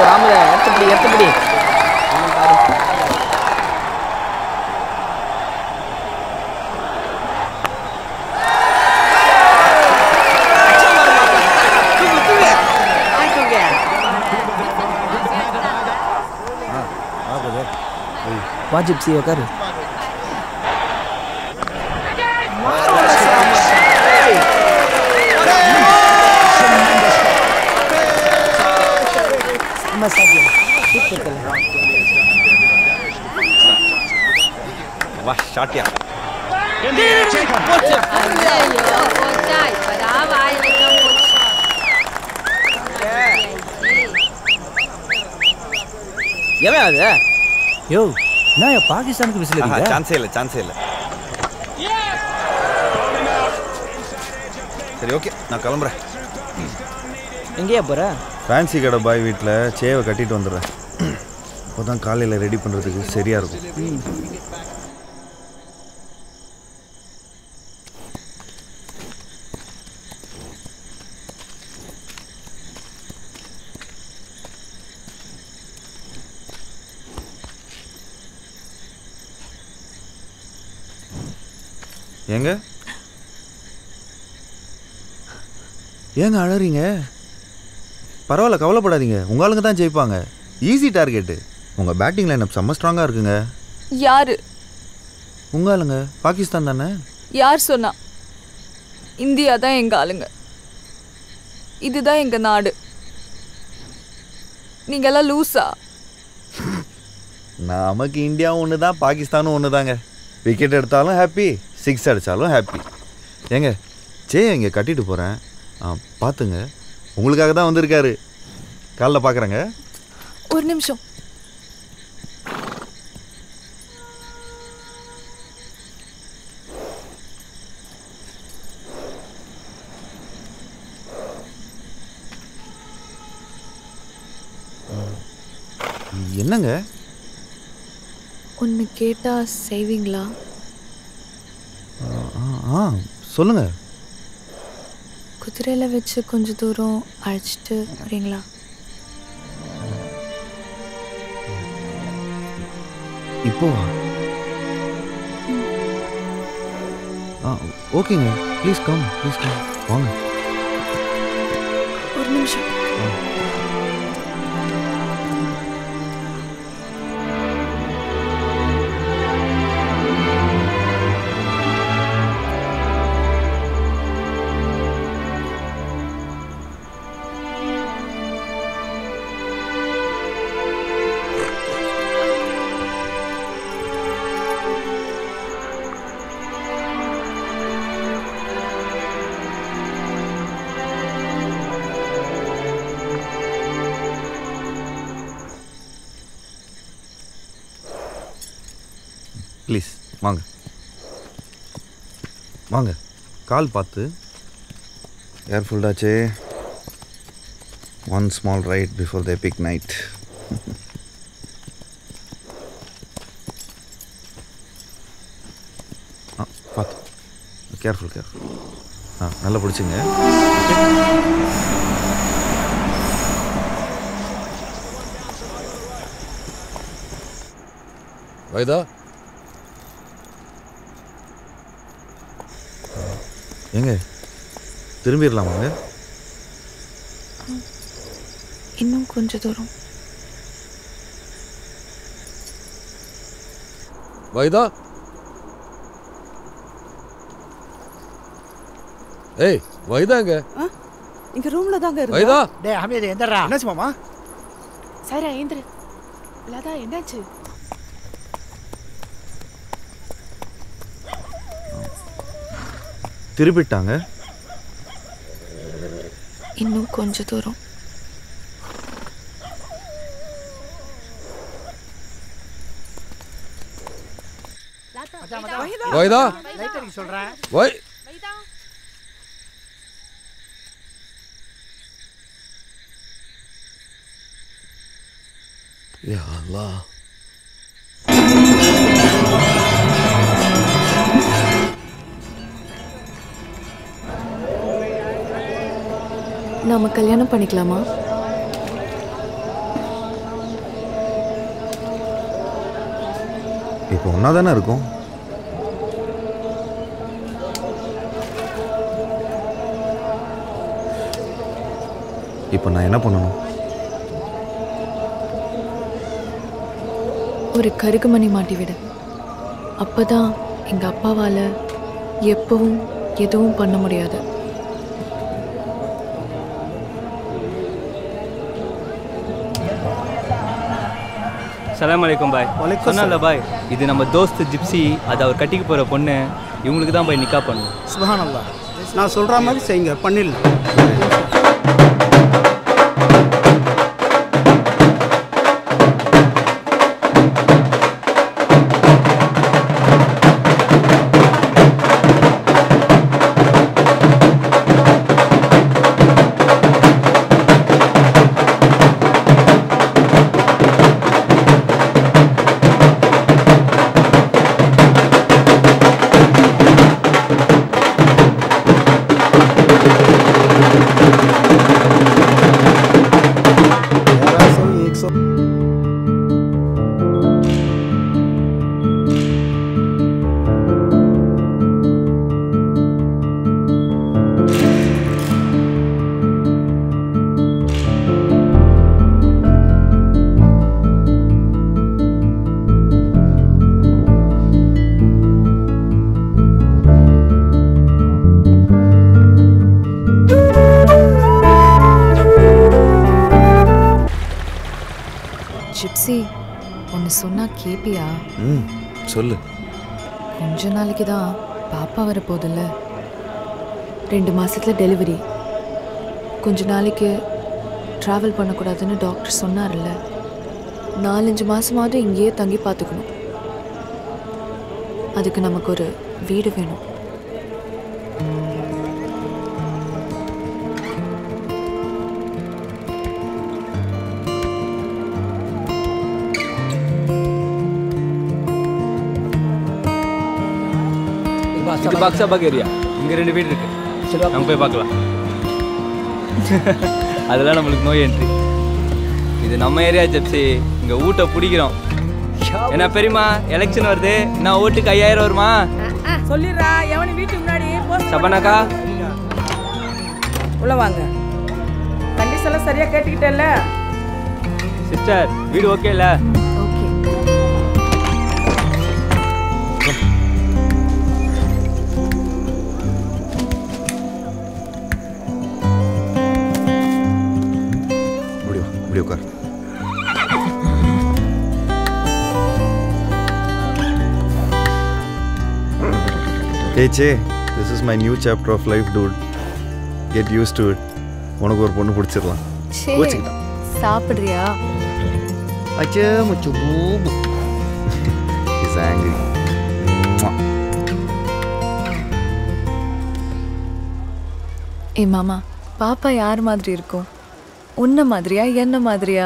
ராமர எடுத்துப்படி எடுத்துப்படி வா ஜிப்சி உட்காரு செம்ம சாத்தியம் சூப்பர் தல வா ஷாட்டியா எவன் அது யோ நான் பாகிஸ்தானுக்கு விசில் ஆஹா, அடிக்கிற சான்ஸே இல்லை சான்ஸே இல்லை சரி ஓகே நான் கிளம்புறேன் எங்கேயா போற ஃபேன்சி கடை பாய் வீட்டில் சேவை கட்டிட்டு வந்துடுறேன் அப்போ தான் காலையில் ரெடி பண்ணுறதுக்கு சரியாக இருக்கும் ஏங்க ஏங்க அழறீங்க பரவாயில்ல கவலைப்படாதீங்க உங்க ஆளுங்க தான் ஜெயிப்பாங்க ஈஸி டார்கெட்டு உங்கள் பேட்டிங் லைனப் செம்ம ஸ்ட்ராங்காக இருக்குங்க யாரு உங்க ஆளுங்க பாகிஸ்தான் தானே யார் சொன்னா இந்தியா தான் எங்க ஆளுங்க இதுதான் எங்க நாடு நீங்கெல்லாம் லூசா நமக்கு இந்தியாவும் ஒன்று தான் பாகிஸ்தானும் ஒன்று தாங்க விக்கெட் எடுத்தாலும் ஹாப்பி சிக்ஸ் அடித்தாலும் ஹாப்பி ஏங்க ஜே இங்கே கட்டிட்டு போகிறேன் ஆ பார்த்துங்க உங்களுக்காக தான் வந்திருக்காரு காலைல பார்க்குறேங்க ஒரு நிமிஷம் என்னங்க ஒன்று கேட்டா செய்வீங்களா ஆ, ஆ சொல்லுங்க குதிரையில வச்சு கொஞ்ச தூரம் அழைச்சிட்டு வரீங்களா இப்போ ஆ ஓகேங்க ப்ளீஸ் கம் ப்ளீஸ் கம் வாங்க ஒரு நிமிஷம் ப்ளீஸ் வாங்க வாங்க கால் பார்த்து ஏர்ஃபுல்டாச்சே one small right before the big night ஆ பார்த்து கேர்ஃபுல் கேர்ஃபுல் ஆ நல்லா பிடிச்சிங்க வைதா ஏங்க திரும்பிடலாமாங்க இன்னும் கொஞ்ச தூரம் வைதா ஏய் வைதாங்க இங்க ரூம்ல தாங்க வைதா டேய் ஹமீது எந்தரா என்னாச்சு மாமா சரி ஏந்திரு லதா என்னாச்சு திருப்பிட்டாங்க இன்னும் கொஞ்ச தூரம் வைதா லைட் அடிக்க சொல்றேன் வை யா அல்லாஹ் நாம கல்யாணம் பண்ணிக்கலாமா இப்போ ஒன்றா தானே இருக்கும் இப்போ நான் என்ன பண்ணணும் ஒரு கருகுமணி மாட்டி விடு அப்பதான் எங்க அப்பாவால எப்பவும் எதுவும் பண்ண முடியாது சலாம் அலைக்கும் பாய் சொன்னல பாய் இது நம்ம தோஸ்து ஜிப்சி அது அவர் கட்டிக்க போகிற பொண்ணு இவங்களுக்கு தான் போய் நிக்கா பண்ணணும் சுபஹானல்லா நான் சொல்ற மாதிரி செய்யுங்க பண்ணிடலாம் ஜிப்சி ஒன்று சொன்னா கேப்பியா ம் சொல்லு கொஞ்ச நாளைக்கு தான் பாப்பா வர போதில்ல ரெண்டு மாசத்துல டெலிவரி கொஞ்ச நாளைக்கு ட்ராவல் பண்ணக்கூடாதுன்னு டாக்டர் சொன்னார்ல நாலஞ்சு மாசமாவது இங்கேயே தங்கி பார்த்துக்கணும் அதுக்கு நமக்கு ஒரு வீடு வேணும் இது பாக்ஸாபாக் ஏரியா இங்கே ரெண்டு வீடு இருக்கு நம்ம போய் பார்க்கலாம் அதெல்லாம் நம்மளுக்கு நோய் என்ட்ரி இது நம்ம ஏரியா ஜெப்சி இங்கே ஊட்ட பிடிக்கிறோம் என்ன பெரியமா எலெக்ஷன் வருது நான் ஓட்டுக்கு ஐயாயிரம் வருமா சொல்லிடுறா எவனி வீட்டுக்கு முன்னாடி post சபனாக்கா உள்ள வாங்க கண்டிஷன் எல்லாம் சரியா கேட்டுக்கிட்டேல்ல சிஸ்டர் வீடு ஓகே இல்லை ஓகே இப்படி வா இப்படி உட்கார் ஏய் say this is my new chapter of life dude get use to it உனக்கு ஒரு பொண்ணு பிடிச்சிடலாம் சரி கோச்சிக்கிட்டான். சாப்பிட்றியா அச்சே முச்சு பூபு இஸ் ஆங்கிரி ஏ மாமா பாப்பா யார் மாதிரி இருக்கும் உன்ன மாதிரியா என்ன மாதிரியா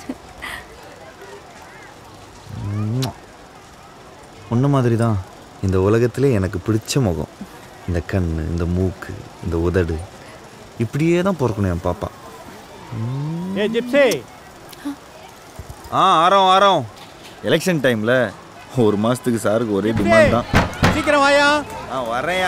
ஒன்று மாதிரி தான் இந்த உலகத்திலே எனக்கு பிடிச்ச முகம் இந்த கண் இந்த மூக்கு இந்த உதடு இப்படியே தான் பிறக்கணும் என் பாப்பா ஏ ஜிப்சி ஆ ஆரோம் ஆரோம் எலெக்ஷன் டைமில் ஒரு மாதத்துக்கு சாருக்கு ஒரே டிமாண்ட் தான் சீக்கிரம் வாயா ஆ வரேயா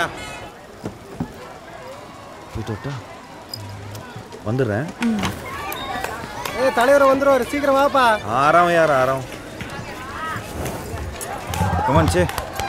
போயிட்டு வரட்டா? வந்துடுறேன் ஏ தலைவர் வந்துருவாரு சீக்கிரம் வாப்பா ஆறாம் யார் ஆறாம் கமான் சே